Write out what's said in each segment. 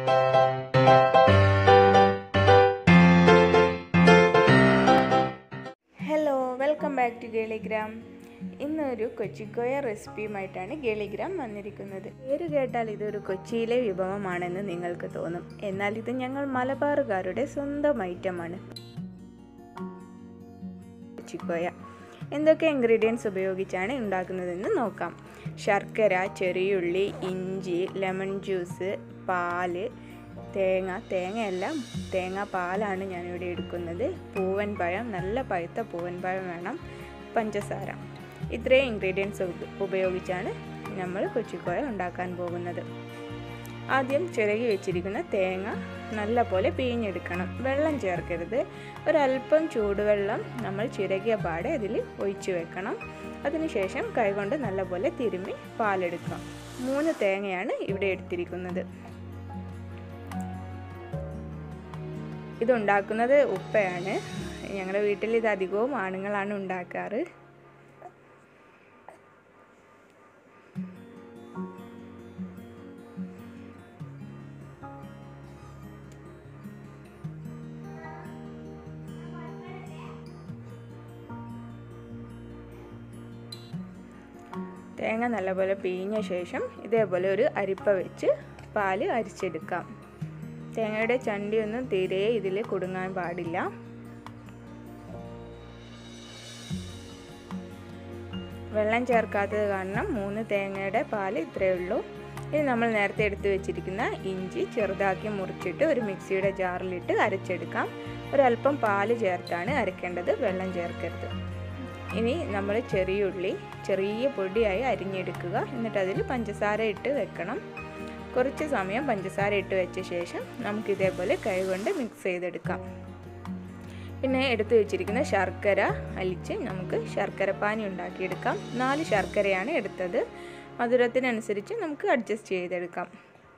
hello welcome back to ഗേളിഗ്രാം ഇന്നൊരു കൊച്ചിക്കോയ റെസിപ്പിയുമായിട്ടാണ് ഗേളിഗ്രാം വന്നിരിക്കുന്നത് പേര് കേട്ടാൽ ഇതൊരു കൊച്ചിയിലെ വിഭവമാണെന്ന് നിങ്ങൾക്ക് തോന്നും എന്നാൽ ഇത് ഞങ്ങൾ മലബാറുകാരുടെ സ്വന്തം ഐറ്റമാണ് കൊച്ചിക്കോയ എന്തൊക്കെ ഇൻഗ്രീഡിയൻസ് ഉപയോഗിച്ചാണ് ഉണ്ടാക്കുന്നതെന്ന് നോക്കാം ശർക്കര ചെറിയുള്ളി ഇഞ്ചി ലെമൺ ജ്യൂസ് പാല് തേങ്ങ തേങ്ങയല്ല തേങ്ങ പാലാണ് ഞാനിവിടെ എടുക്കുന്നത് പൂവൻ പഴം നല്ല പഴുത്ത പൂവൻ പഴം വേണം പഞ്ചസാര ഇത്രയും ഇൻഗ്രീഡിയൻസ് ഉപയോഗിച്ചാണ് നമ്മൾ കൊച്ചിക്കോയ ഉണ്ടാക്കാൻ പോകുന്നത് ആദ്യം ചിരകി വെച്ചിരിക്കുന്ന തേങ്ങ നല്ല പോലെ പിഴിഞ്ഞെടുക്കണം വെള്ളം ചേർക്കരുത് ഒരല്പം ചൂടുവെള്ളം നമ്മൾ ചിരകിയ പാടെ അതിൽ ഒഴിച്ചു വെക്കണം അതിനുശേഷം കൈകൊണ്ട് നല്ലപോലെ തിരുമ്മി പാലെടുക്കാം മൂന്ന് തേങ്ങയാണ് ഇവിടെ എടുത്തിരിക്കുന്നത് ഇതുണ്ടാക്കുന്നത് ഉപ്പയാണ് ഞങ്ങളുടെ വീട്ടിൽ ഇത് അധികവും ആണുങ്ങളാണ് ഉണ്ടാക്കാറ് തേങ്ങ നല്ലപോലെ പിഴിഞ്ഞ ശേഷം ഇതേപോലെ ഒരു അരിപ്പ വെച്ച് പാല് അരിച്ചെടുക്കാം തേങ്ങയുടെ ചണ്ടിയൊന്നും തീരെ ഇതിൽ കുടുങ്ങാൻ പാടില്ല വെള്ളം ചേർക്കാത്തത് കാരണം മൂന്ന് തേങ്ങയുടെ പാല് ഇത്രയേ ഉള്ളൂ ഇനി നമ്മൾ നേരത്തെ എടുത്തു വെച്ചിരിക്കുന്ന ഇഞ്ചി ചെറുതാക്കി മുറിച്ചിട്ട് ഒരു മിക്സിയുടെ ജാറിലിട്ട് അരച്ചെടുക്കാം ഒരല്പം പാല് ചേർത്താണ് അരക്കേണ്ടത് വെള്ളം ചേർക്കരുത് ഇനി നമ്മൾ ചെറിയുള്ളി ചെറിയ പൊടിയായി അരിഞ്ഞെടുക്കുക എന്നിട്ട് അതിൽ പഞ്ചസാര ഇട്ട് വെക്കണം കുറച്ച് സമയം പഞ്ചസാര ഇട്ട് വെച്ച ശേഷം നമുക്ക് ഇതേപോലെ കൈകൊണ്ട് മിക്സ് ചെയ്തെടുക്കാം പിന്നെ എടുത്തു വെച്ചിരിക്കുന്ന ശർക്കര അലിച്ച് നമുക്ക് ശർക്കരപ്പാനി ഉണ്ടാക്കിയെടുക്കാം നാല് ശർക്കരയാണ് എടുത്തത് മധുരത്തിനനുസരിച്ച് നമുക്ക് അഡ്ജസ്റ്റ് ചെയ്തെടുക്കാം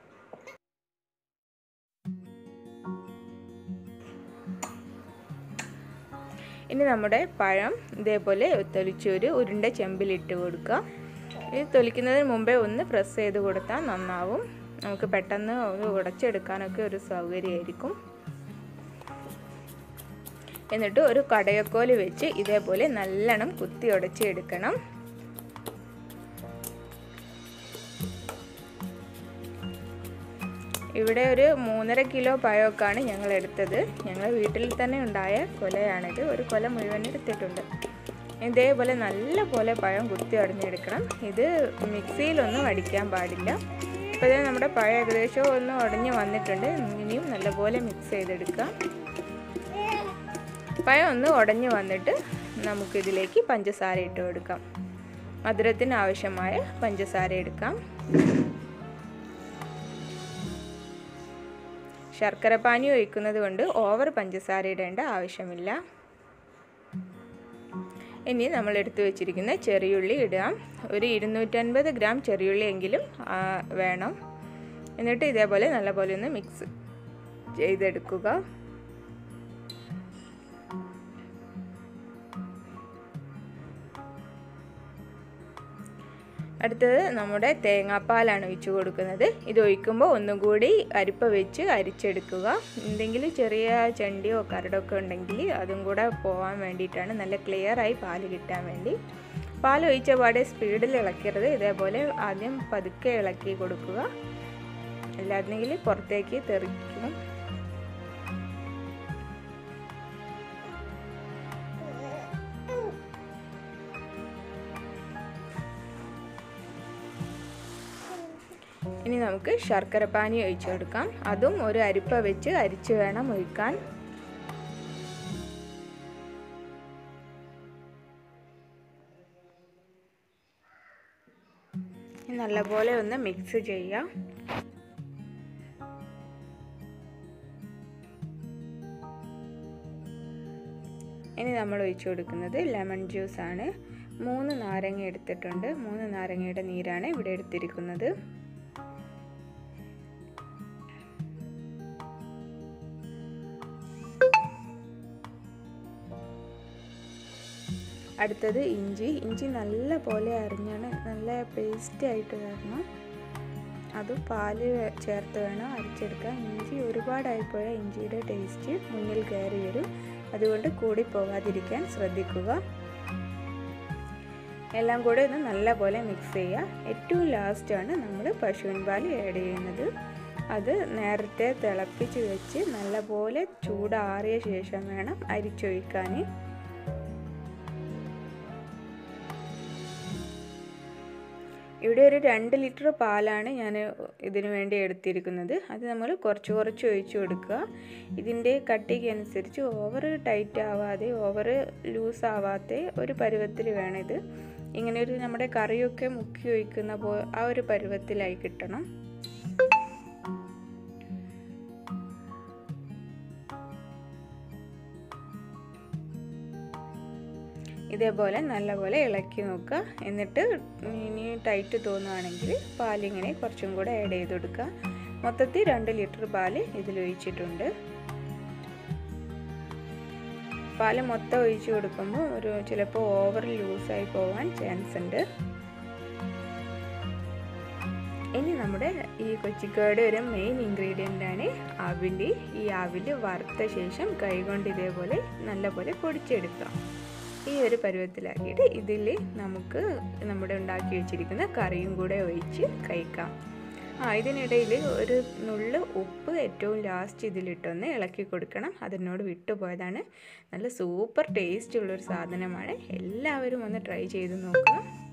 ഇനി നമ്മുടെ പഴം ഇതേപോലെ തൊലിച്ചൊരു ഉരുണ്ട ചെമ്പിലിട്ട് കൊടുക്കുക ഇത് തൊലിക്കുന്നതിന് മുമ്പേ ഒന്ന് പ്രസ് ചെയ്ത് കൊടുത്താൽ നന്നാവും നമുക്ക് പെട്ടെന്ന് ഒരു ഉടച്ചെടുക്കാനൊക്കെ ഒരു സൗകര്യമായിരിക്കും എന്നിട്ട് ഒരു കടയക്കോല് വെച്ച് ഇതേപോലെ നല്ലോണം കുത്തി ഉടച്ചെടുക്കണം ഇവിടെ ഒരു മൂന്നര കിലോ പഴമൊക്കെയാണ് ഞങ്ങൾ എടുത്തത് ഞങ്ങൾ വീട്ടിൽ തന്നെ ഉണ്ടായ കൊലയാണിത് ഒരു കൊല മുഴുവൻ എടുത്തിട്ടുണ്ട് ഇതേപോലെ നല്ല പോലെ പഴം കുത്തി ഉടഞ്ഞെടുക്കണം ഇത് മിക്സിയിലൊന്നും അടിക്കാൻ പാടില്ല അപ്പോൾ നമ്മുടെ പഴം ഏകദേശം ഒന്ന് ഉടഞ്ഞ് വന്നിട്ടുണ്ട് ഇനിയും നല്ലപോലെ മിക്സ് ചെയ്തെടുക്കാം പഴം ഒന്ന് ഉടഞ്ഞ് വന്നിട്ട് നമുക്കിതിലേക്ക് പഞ്ചസാര ഇട്ട് കൊടുക്കാം മധുരത്തിന് ആവശ്യമായ പഞ്ചസാര എടുക്കാം ശർക്കര പാനി ഒഴിക്കുന്നത് കൊണ്ട് ഓവർ പഞ്ചസാര ഇടേണ്ട ആവശ്യമില്ല ഇനി നമ്മൾ എടുത്തു വെച്ചിരിക്കുന്ന ചെറിയുള്ളി ഇടാം ഒരു ഇരുന്നൂറ്റൻപത് ഗ്രാം ചെറിയുള്ളി എങ്കിലും വേണം എന്നിട്ട് ഇതേപോലെ നല്ലപോലെ ഒന്ന് മിക്സ് ചെയ്തെടുക്കുക അടുത്തത് നമ്മുടെ തേങ്ങാപ്പാലാണ് ഒഴിച്ച് കൊടുക്കുന്നത് ഇത് ഒഴിക്കുമ്പോൾ ഒന്നും കൂടി അരിപ്പ വെച്ച് അരിച്ചെടുക്കുക എന്തെങ്കിലും ചെറിയ ചെണ്ടിയോ കരടൊക്കെ ഉണ്ടെങ്കിൽ അതും കൂടെ പോകാൻ വേണ്ടിയിട്ടാണ് നല്ല ക്ലിയറായി പാല് കിട്ടാൻ വേണ്ടി പാൽ ഒഴിച്ച പാടെ സ്പീഡിൽ ഇളക്കരുത് ഇതേപോലെ ആദ്യം പതുക്കെ ഇളക്കി കൊടുക്കുക അല്ലാതെങ്കിൽ പുറത്തേക്ക് തെറിക്കും ഇനി നമുക്ക് ശർക്കര പാനി ഒഴിച്ചു കൊടുക്കാം അതും ഒരു അരിപ്പ വെച്ച് അരിച്ച് വേണം ഒഴിക്കാൻ നല്ലപോലെ ഒന്ന് മിക്സ് ചെയ്യാം ഇനി നമ്മൾ ഒഴിച്ചു കൊടുക്കുന്നത് ലെമൺ ജ്യൂസ് ആണ് മൂന്ന് നാരങ്ങ എടുത്തിട്ടുണ്ട് മൂന്ന് നാരങ്ങയുടെ നീരാണ് ഇവിടെ എടുത്തിരിക്കുന്നത് അടുത്തത് ഇഞ്ചി ഇഞ്ചി നല്ല പോലെ അരിഞ്ഞാണ് നല്ല പേസ്റ്റ് ആയിട്ട് വരണം അതും പാല് ചേർത്ത് വേണം അരിച്ചെടുക്കാൻ ഇഞ്ചി ഒരുപാടായപ്പോഴേ ഇഞ്ചിയുടെ ടേസ്റ്റ് മുന്നിൽ കയറി വരും അതുകൊണ്ട് കൂടി പോകാതിരിക്കാൻ ശ്രദ്ധിക്കുക എല്ലാം കൂടെ ഒന്ന് നല്ലപോലെ മിക്സ് ചെയ്യുക ഏറ്റവും ലാസ്റ്റാണ് നമ്മൾ പശുവിൻ പാൽ ആഡ് ചെയ്യുന്നത് അത് നേരത്തെ തിളപ്പിച്ച് വെച്ച് നല്ലപോലെ ചൂടാറിയ ശേഷം വേണം അരിച്ചൊഴിക്കാൻ ഇവിടെ ഒരു രണ്ട് ലിറ്റർ പാലാണ് ഞാൻ ഇതിനു വേണ്ടി എടുത്തിരിക്കുന്നത് അത് നമ്മൾ കുറച്ച് കുറച്ച് ഒഴിച്ചു കൊടുക്കുക ഇതിൻ്റെ കട്ടിക്ക് അനുസരിച്ച് ഓവർ ടൈറ്റ് ആവാതെ ഓവർ ലൂസ് ആവാത്ത ഒരു പരുവത്തിൽ വേണം ഇത് ഇങ്ങനെ ഒരു നമ്മുടെ കറിയൊക്കെ മുക്കി ഒഴിക്കുന്ന പോ ആ ഒരു പരുവത്തിലായി കിട്ടണം ഇതേപോലെ നല്ലപോലെ ഇളക്കി നോക്കുക എന്നിട്ട് ഇനി ടൈറ്റ് തോന്നുകയാണെങ്കിൽ പാലിങ്ങനെ കുറച്ചും കൂടെ ആഡ് ചെയ്ത് കൊടുക്കുക മൊത്തത്തിൽ രണ്ട് ലിറ്റർ പാല് ഇതിലൊഴിച്ചിട്ടുണ്ട് പാല് മൊത്തം ഒഴിച്ച് കൊടുക്കുമ്പോൾ ഒരു ചിലപ്പോൾ ഓവർ ലൂസായി പോകാൻ ചാൻസ് ഉണ്ട് ഇനി നമ്മുടെ ഈ കൊച്ചിക്കോയുടെ ഒരു മെയിൻ ഇൻഗ്രീഡിയൻ്റ് ആണ് അവില് ഈ അവില് വറുത്ത ശേഷം കൈകൊണ്ട് ഇതേപോലെ നല്ലപോലെ പൊടിച്ചെടുക്കാം ഈ ഒരു പരുവത്തിലാക്കിയിട്ട് ഇതിൽ നമുക്ക് നമ്മുടെ ഉണ്ടാക്കി വെച്ചിരിക്കുന്ന കറിയും കൂടെ ഒഴിച്ച് കഴിക്കാം ആ ഇതിനിടയിൽ ഒരു നുള്ള് ഉപ്പ് ഏറ്റവും ലാസ്റ്റ് ഇതിലിട്ടൊന്ന് ഇളക്കി കൊടുക്കണം അതിനോട് വിട്ടുപോയതാണ് നല്ല സൂപ്പർ ടേസ്റ്റ് ഉള്ളൊരു സാധനമാണ് എല്ലാവരും ഒന്ന് ട്രൈ ചെയ്ത് നോക്കുക